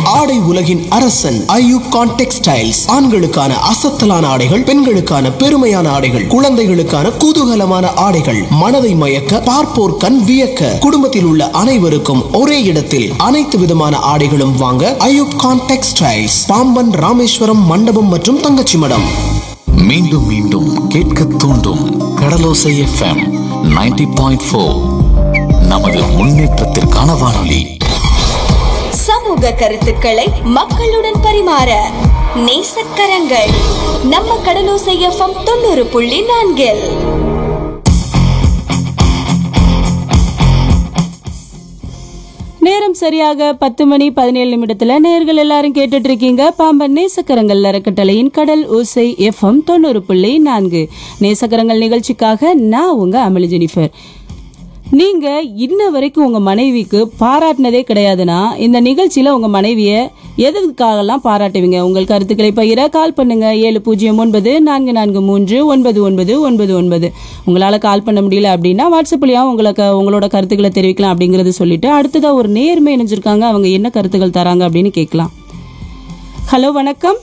ஆடை உலகின் அரசன் ஐயூப் கான் டெக்ஸ்டைல்ஸ் ஆண்களுக்கான அசத்தலான ஆடைகள் பெண்களுக்கான பெருமையான ஆடைகள் குழந்தைகளுக்கான குதூகலமான ஆடைகள் மனதை மயக்க பார்ப்போர் கண் வியக்க குடும்பத்தில் உள்ள அனைவருக்கும் ஒரே இடத்தில் அனைத்து விதமான ஆடைகளும் வாங்க ஐயூப் கான் டெக்ஸ்டைல்ஸ் பாம்பன் ராமேஸ்வரம் மண்டபம் மற்றும் தங்கச்சி மடம் மீண்டும் மீண்டும் கேட்க தூண்டும் கடலோசை எஃப்எம் 90.4 பாயிண்ட் நமது முன்னேற்றத்திற்கான வானொலி சமூக கருத்துக்களை மக்களுடன் பரிமாற நேசக்கரங்கள் நம்ம கடலோசை எஃப்எம் தொண்ணூறு புள்ளி நான்கில் நேரம் சரியாக பத்து மணி பதினேழு நிமிடத்துல நேர்கள் எல்லாரும் கேட்டுட்டு இருக்கீங்க பாம்பன் நேசக்கரங்கள் அறக்கட்டளையின் கடல் ஓசை எஃப்எம் தொண்ணூறு புள்ளி நான்கு நேசக்கரங்கள் நிகழ்ச்சிக்காக நான் உங்க அமளி ஜெனிஃபர் நீங்க இன்ன வரைக்கும் உங்க மனைவிக்கு பாராட்டினதே கிடையாதுன்னா இந்த நிகழ்ச்சியில உங்க மனைவிய எதுக்காகலாம் பாராட்டுவீங்க உங்கள் கருத்துக்களை பகிர கால் பண்ணுங்க ஏழு பூஜ்ஜியம் ஒன்பது நான்கு நான்கு மூன்று ஒன்பது ஒன்பது ஒன்பது ஒன்பது உங்களால கால் பண்ண முடியல அப்படின்னா வாட்ஸ்அப்லயும் உங்களுக்கு உங்களோட கருத்துக்களை தெரிவிக்கலாம் அப்படிங்கறது சொல்லிட்டு அடுத்ததா ஒரு நேர்மை இணைஞ்சிருக்காங்க அவங்க என்ன கருத்துக்கள் தராங்க அப்படின்னு கேட்கலாம் ஹலோ வணக்கம்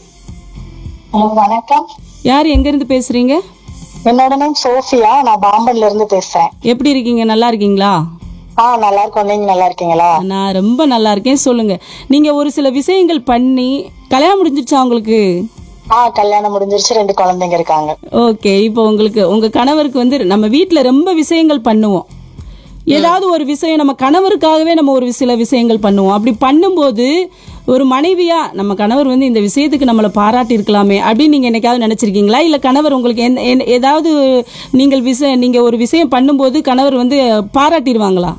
ஹலோ வணக்கம் யார் எங்க இருந்து பேசுறீங்க என்னோட நேம் சோஃபியா நான் பாம்பன்ல இருந்து பேசுறேன் எப்படி இருக்கீங்க நல்லா இருக்கீங்களா ஆ நல்லா இருக்கோம் நீங்க நல்லா இருக்கீங்களா நான் ரொம்ப நல்லா இருக்கேன் சொல்லுங்க நீங்க ஒரு சில விஷயங்கள் பண்ணி கல்யாணம் முடிஞ்சிருச்சா உங்களுக்கு ஆ கல்யாணம் முடிஞ்சிருச்சு ரெண்டு குழந்தைங்க இருக்காங்க ஓகே இப்போ உங்களுக்கு உங்க கணவருக்கு வந்து நம்ம வீட்ல ரொம்ப விஷயங்கள் பண்ணுவோம் ஏதாவது ஒரு விஷயம் நம்ம கணவருக்காகவே நம்ம ஒரு சில விஷயங்கள் பண்ணுவோம் அப்படி பண்ணும்போது ஒரு மனைவியா நம்ம கணவர் வந்து இந்த விஷயத்துக்கு நம்மளை பாராட்டி இருக்கலாமே அப்படின்னு நீங்க என்னைக்காவது நினைச்சிருக்கீங்களா இல்ல கணவர் உங்களுக்கு எந்த- எந்த- ஏதாவது நீங்கள் விஷயம் நீங்க ஒரு விஷயம் பண்ணும்போது கணவர் வந்து பாராட்டிடுவாங்களா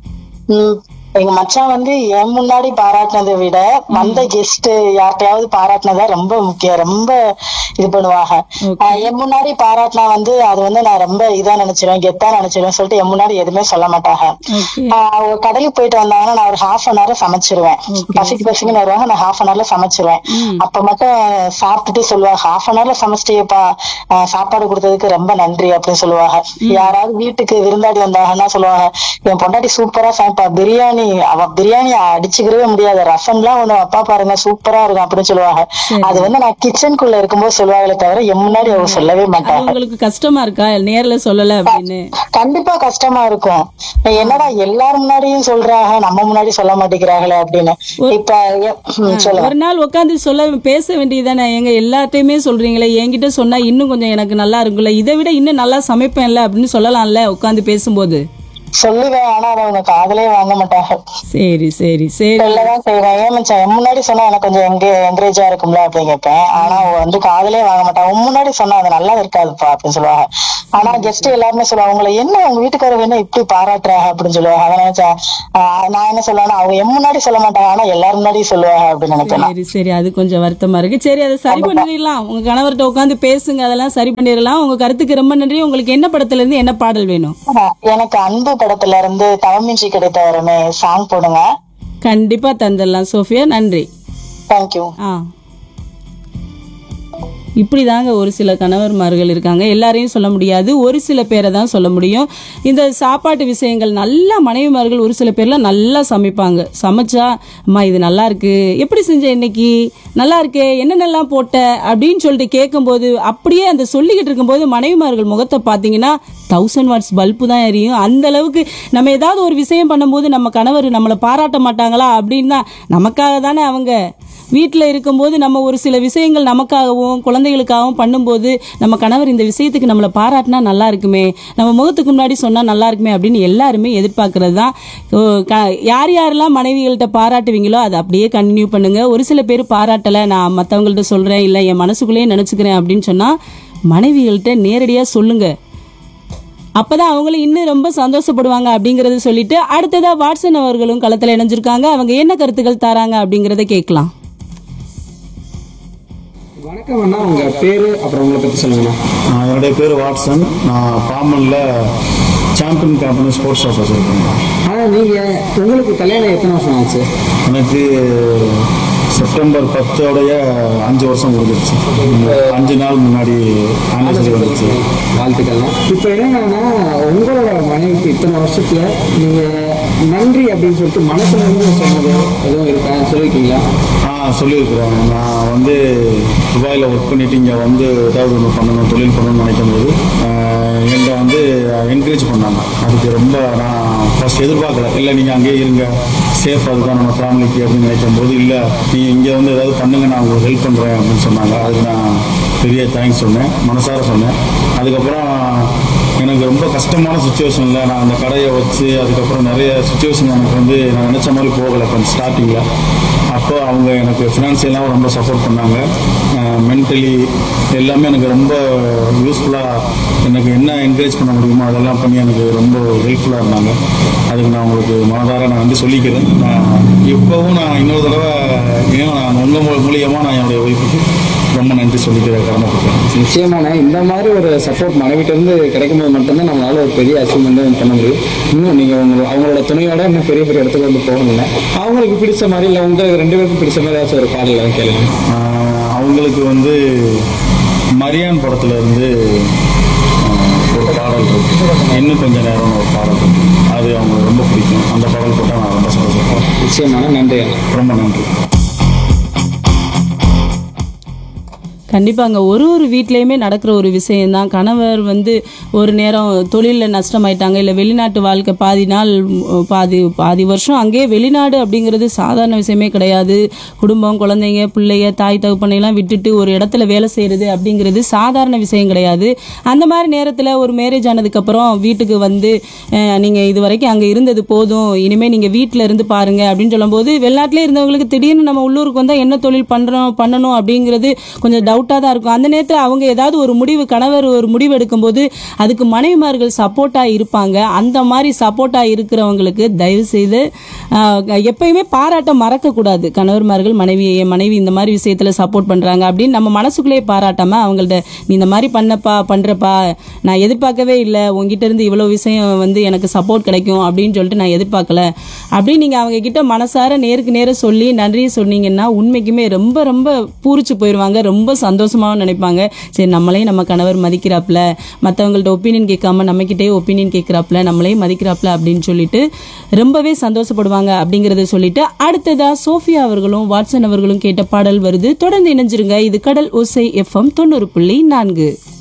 ம், எங்க மச்சான் வந்து என் முன்னாடி பாராட்டினதை விட வந்த கெஸ்ட் யார்கிட்டயாவது பாராட்டினதா ரொம்ப முக்கியம் ரொம்ப இது பண்ணுவாங்க ஆ, என் முன்னாடி பாராட்டினா வந்து அது வந்து நான் ரொம்ப இதா நினைச்சிருவேன் கெத்தா நினைச்சிருவேன் சொல்லிட்டு என் முன்னாடி எதுவுமே சொல்ல மாட்டாங்க ஓகே ஆ, அவங்க கடைக்கு போயிட்டு வந்தாங்கன்னா நான் ஒரு ஹாஃப் அன் ஹவர் சமைச்சிருவேன் பசிக்கு பசிக்குன்னு வருவாங்க நான் ஹாஃப் அன் ஹவர்ல சமைச்சிருவேன் அப்ப மட்டும் சாப்பிட்டுட்டு சொல்லுவாங்க ஹாஃப் அன் ஹவர்ல சமைச்சிட்டியப்பா ஆ, சாப்பாடு கொடுத்ததுக்கு ரொம்ப நன்றி அப்படின்னு சொல்லுவாங்க யாராவது வீட்டுக்கு விருந்தாடி வந்தாங்கன்னா சொல்லுவாங்க என் பொண்டாட்டி சூப்பரா சமைப்பா பிரியாணி அவ பிரியாணி அடிச்சுக்கவே முடியாது ரசம்லாம் ஒண்ணு அப்பா பாருங்க சூப்பரா இருக்கும் அப்படின்னு சொல்லுவாங்க அது வந்து நான் கிச்சனுக்குள்ள இருக்கும்போது சொல்லுவாங்களே தவிர என் முன்னாடி அவங்க சொல்லவே அது மாட்டாங்க உங்களுக்கு கஷ்டமா இருக்கா நேர்ல சொல்லல அப்படின்னு கண்டிப்பா கஷ்டமா இருக்கும் என்னடா எல்லாரும் முன்னாடியும் சொல்றாங்க நம்ம முன்னாடி சொல்ல மாட்டேங்கிறாங்களே அப்படின்னு இப்ப எ- ம், சொல்லுங்க ஒரு நாள் உட்காந்து சொல்ல பேச வேண்டியதானே எங்க எல்லாத்தையுமே சொல்றீங்களே என்கிட்ட சொன்னா இன்னும் கொஞ்சம் எனக்கு நல்லா இருக்கும்ல இதை விட இன்னும் நல்லா சமைப்பேன்ல அப்படின்னு சொல்லலாம்ல உட்காந்து பேசும்போது சொல்லுவேன் ஆனா அதை அவங்க காதலே வாங்க மாட்டாங்க சரி சரி சரி சொல்லதான் செய்வேன் ஏன் மச்சான் என் முன்னாடி சொன்னா எனக்கு கொஞ்சம் எங்க என்கரேஜா இருக்கும்ல அப்படின்னு கேட்பேன் ஆனா அவ வந்து காதலே வாங்க மாட்டான் உன் முன்னாடி சொன்னா அது நல்லா இருக்காதுப்பா அப்படின்னு சொல்லுவாங்க ஆனா கெஸ்ட் எல்லாருமே சொல்லுவாங்க உங்களை என்ன உங்க வீட்டுக்காரங்க என்ன இப்படி பாராட்டுறாங்க அப்படின்னு சொல்லுவாங்க அதான் நினைச்சேன் ஆஹ் நான் என்ன சொல்லுவேன்னா அவங்க என் முன்னாடி சொல்ல மாட்டாங்க ஆனா எல்லாரும் முன்னாடி சொல்லுவாங்க அப்படின்னு நினைப்பேன் நான். சரி சரி அது கொஞ்சம் வருத்தமா இருக்கு சரி அதை சரி பண்ணிடலாம் உங்க கணவர்கிட்ட உட்காந்து பேசுங்க அதெல்லாம் சரி பண்ணிடலாம் உங்க கருத்துக்கு ரொம்ப நன்றி உங்களுக்கு என்ன படத்துல இருந்து என்ன பாடல் வேணும் ஆஹ் எனக்கு அன்பு படத்துல இருந்து தவமின்றி கிடைத்த வரமே சாங் போடுங்க கண்டிப்பா தந்துடலாம் சோஃபியா நன்றி தேங்க்யூ ஆ இப்படிதாங்க ஒரு சில கணவர்மார்கள் இருக்காங்க எல்லாரையும் சொல்ல முடியாது ஒரு சில பேரை தான் சொல்ல முடியும் இந்த சாப்பாட்டு விஷயங்கள் நல்லா மனைவிமார்கள் ஒரு சில பேர்லாம் நல்லா சமைப்பாங்க சமைச்சா அம்மா இது நல்லா இருக்கு எப்படி செஞ்ச இன்னைக்கு நல்லா இருக்கே என்னென்னலாம் போட்ட அப்படின்னு சொல்லிட்டு கேட்கும்போது அப்படியே அந்த சொல்லிக்கிட்டு இருக்கும்போது மனைவிமார்கள் முகத்தை பார்த்தீங்கன்னா தௌசண்ட் வாட்ஸ் பல்பு தான் எரியும் அந்த அளவுக்கு நம்ம ஏதாவது ஒரு விஷயம் பண்ணும்போது நம்ம கணவர் நம்மளை பாராட்ட மாட்டாங்களா அப்படின்னு தான் நமக்காக தானே அவங்க வீட்டில் இருக்கும்போது நம்ம ஒரு சில விஷயங்கள் நமக்காகவும் குழந்தைகளுக்காகவும் பண்ணும்போது நம்ம கணவர் இந்த விஷயத்துக்கு நம்மளை பாராட்டினா நல்லா இருக்குமே நம்ம முகத்துக்கு முன்னாடி சொன்னால் நல்லா இருக்குமே அப்படின்னு எல்லாருமே எதிர்பார்க்கறது தான் ஓ, க- யார் யாரெல்லாம் மனைவிகள்கிட்ட பாராட்டுவீங்களோ அதை அப்படியே கண்டினியூ பண்ணுங்க ஒரு சில பேர் பாராட்டலை நான் மற்றவங்கள்ட்ட சொல்கிறேன் இல்லை என் மனசுக்குள்ளேயே நினச்சிக்கிறேன் அப்படின்னு சொன்னால் மனைவிகள்கிட்ட நேரடியாக சொல்லுங்க அப்பதான் அவங்களும் இன்னும் ரொம்ப சந்தோஷப்படுவாங்க அப்படிங்கறத சொல்லிட்டு அடுத்ததா வாட்சன் அவர்களும் களத்துல இணைஞ்சிருக்காங்க அவங்க என்ன கருத்துக்கள் தராங்க அப்படிங்கறத கேட்கலாம் வணக்கம் அண்ணா உங்க பேரு அப்புறம் உங்களை பத்தி சொல்லுங்கண்ணா ஆஹ் என்னுடைய பேர் வாட்சன் நான் பாம்பனில் சாம்பியன் கம்பெனி ஸ்போர்ட்ஸ் ஷாப் வச்சுருக்கேன் ஆனா நீங்க உங்களுக்கு கல்யாணம் எத்தனை வருஷம் ஆச்சு எனக்கு செப்டம்பர் பத்தோடைய அஞ்சு வருஷம் முடிஞ்சிருச்சு அஞ்சு நாள் முன்னாடி ஆனிவர்சரி வந்துச்சு வாழ்த்துக்கள்லாம் இப்போ என்னன்னா உங்களோட மனைவிக்கு இத்தனை வருஷத்துல நீங்க நன்றி அப்படின்னு சொல்லிட்டு மனசுல இருந்து சொன்னது எதுவும் இருக்கா சொல்லியிருக்கீங்களா ஆ சொல்லியிருக்கிறேன் நான் வந்து துபாயில் ஒர்க் பண்ணிட்டு இங்கே வந்து ஏதாவது ஒன்று பண்ணணும் தொழில் பண்ணணும்னு நினைக்கும் போது என்கிட்ட வந்து என்கரேஜ் பண்ணாங்க அதுக்கு ரொம்ப நான் ஃபர்ஸ்ட் எதிர்பார்க்கல இல்லை நீங்கள் அங்கேயே இருங்க சேஃப் அதுதான் நம்ம ஃபேமிலிக்கு அப்படின்னு நினைக்கும் போது இல்லை நீங்கள் இங்கே வந்து ஏதாவது பண்ணுங்க நான் உங்களுக்கு ஹெல்ப் பண்ணுறேன் அப்படின்னு சொன்னாங்க அதுக்கு நான் பெரிய தேங்க்ஸ் சொன்னேன் மனசார சொன்னேன் அதுக்கப்புறம் எனக்கு ரொம்ப கஷ்டமான சுச்சுவேஷனில் நான் அந்த கடையை வச்சு அதுக்கப்புறம் நிறைய சுச்சுவேஷன் எனக்கு வந்து நான் நினச்ச மாதிரி போகலை கொஞ்சம் ஸ்டார்டிங்கில் அப்போ அவங்க எனக்கு ஃபினான்சியலாகவும் ரொம்ப சப்போர்ட் பண்ணாங்க மென்டலி எல்லாமே எனக்கு ரொம்ப யூஸ்ஃபுல்லாக எனக்கு என்ன என்கரேஜ் பண்ண முடியுமோ அதெல்லாம் பண்ணி எனக்கு ரொம்ப ஹெல்ப்ஃபுல்லாக இருந்தாங்க அதுக்கு நான் உங்களுக்கு மனதார நான் வந்து சொல்லிக்கிறேன் நான் இப்போவும் நான் இன்னொரு தடவை ஏன் நான் உங்கள் மூலியமாக நான் என்னுடைய ஒய்ஃபுக்கு ரொம்ப நன்றி சொல்லிக்கிற கடமைப்பட்டேன் நிச்சயமான இந்த மாதிரி ஒரு சப்போர்ட் மனைவிட்ட இருந்து கிடைக்கும்போது மட்டும்தான் நம்மளால ஒரு பெரிய அச்சீவ்மெண்ட் பண்ண முடியும் இன்னும் நீங்க உங்க அவங்களோட துணையோட இன்னும் பெரிய பெரிய இடத்துக்கு வந்து போகணும்ல அவங்களுக்கு பிடிச்ச மாதிரி இல்லை உங்களுக்கு ரெண்டு பேருக்கும் பிடிச்ச மாதிரி ஏதாச்சும் ஒரு பாடல் எல்லாம் கேளுங்க ஆஹ் அவங்களுக்கு வந்து மரியான் படத்துல இருந்து ஆஹ் ஒரு பாடல் இருக்கு இன்னும் கொஞ்ச நேரம் ஒரு பாடல் இருக்கு அது அவங்களுக்கு ரொம்ப பிடிக்கும் அந்த பாடல் போட்டால் நான் ரொம்ப சந்தோஷப்படுறேன் நிச்சயமான நன்றி ரொம்ப நன்றி கண்டிப்பாங்க ஒரு ஒரு வீட்லேயுமே நடக்கிற ஒரு விஷயம்தான் கணவர் வந்து ஒரு நேரம் தொழிலில் நஷ்டமாயிட்டாங்க இல்லை வெளிநாட்டு வாழ்க்கை பாதி நாள் ம், பாதி பாதி வருஷம் அங்கேயே வெளிநாடு அப்படிங்கிறது சாதாரண விஷயமே கிடையாது குடும்பம் குழந்தைங்க பிள்ளைங்க தாய் தகப்பனையெல்லாம் விட்டுட்டு ஒரு இடத்துல வேலை செய்கிறது அப்படிங்கிறது சாதாரண விஷயம் கிடையாது அந்த மாதிரி நேரத்தில் ஒரு மேரேஜ் ஆனதுக்கப்புறம் வீட்டுக்கு வந்து நீங்கள் இது வரைக்கும் அங்கே இருந்தது போதும் இனிமேல் நீங்கள் வீட்டில் இருந்து பாருங்க அப்படின்னு சொல்லும்போது வெளிநாட்டிலே இருந்தவங்களுக்கு திடீர்னு நம்ம உள்ளூருக்கு வந்தால் என்ன தொழில் பண்ணுறோம் பண்ணணும் அப்படிங்கிறது கொஞ்சம் டவுட்டாக தான் இருக்கும் அந்த நேரத்தில் அவங்க ஏதாவது ஒரு முடிவு கணவர் ஒரு முடிவு எடுக்கும்போது அதுக்கு மனைவிமார்கள் சப்போர்ட்டாக இருப்பாங்க அந்த மாதிரி சப்போர்ட்டாக இருக்கிறவங்களுக்கு தயவு செய்து ஆஹ், எப்பயுமே பாராட்ட மறக்கக்கூடாது கணவர்மார்கள் மனைவி என் மனைவி இந்த மாதிரி விஷயத்தில் சப்போர்ட் பண்ணுறாங்க அப்படின்னு நம்ம மனசுக்குள்ளேயே பாராட்டாம அவங்கள்ட்ட நீ இந்த மாதிரி பண்ணப்பா பண்ணுறப்பா நான் எதிர்பார்க்கவே இல்லை உங்ககிட்ட இருந்து இவ்வளோ விஷயம் வந்து எனக்கு சப்போர்ட் கிடைக்கும் அப்படின்னு சொல்லிட்டு நான் எதிர்பார்க்கல அப்படின்னு நீங்கள் அவங்க கிட்ட மனசார நேருக்கு நேர சொல்லி நன்றி சொன்னீங்கன்னா உண்மைக்குமே ரொம்ப ரொம்ப பூரிச்சு போயிடுவாங்க ரொம்ப சந்தோஷமாகவும் நினைப்பாங்க சரி நம்மளையும் நம்ம கணவர் மதிக்கிறாப்புல மற்றவங்கள்ட்ட ஒப்பீனியன் கேட்காம நம்மக்கிட்டே ஒப்பீனியன் கேட்குறாப்புல நம்மளையும் மதிக்கிறாப்புல அப்படின்னு சொல்லிட்டு ரொம்பவே சந்தோஷப்படுவாங்க அப்படிங்கிறத சொல்லிட்டு அடுத்ததா சோஃபியா அவர்களும் வாட்சன் அவர்களும் கேட்ட பாடல் வருது தொடர்ந்து இணைஞ்சிருங்க இது கடல் ஓசை எஃப்எம் தொண்ணூறு புள்ளி நான்கு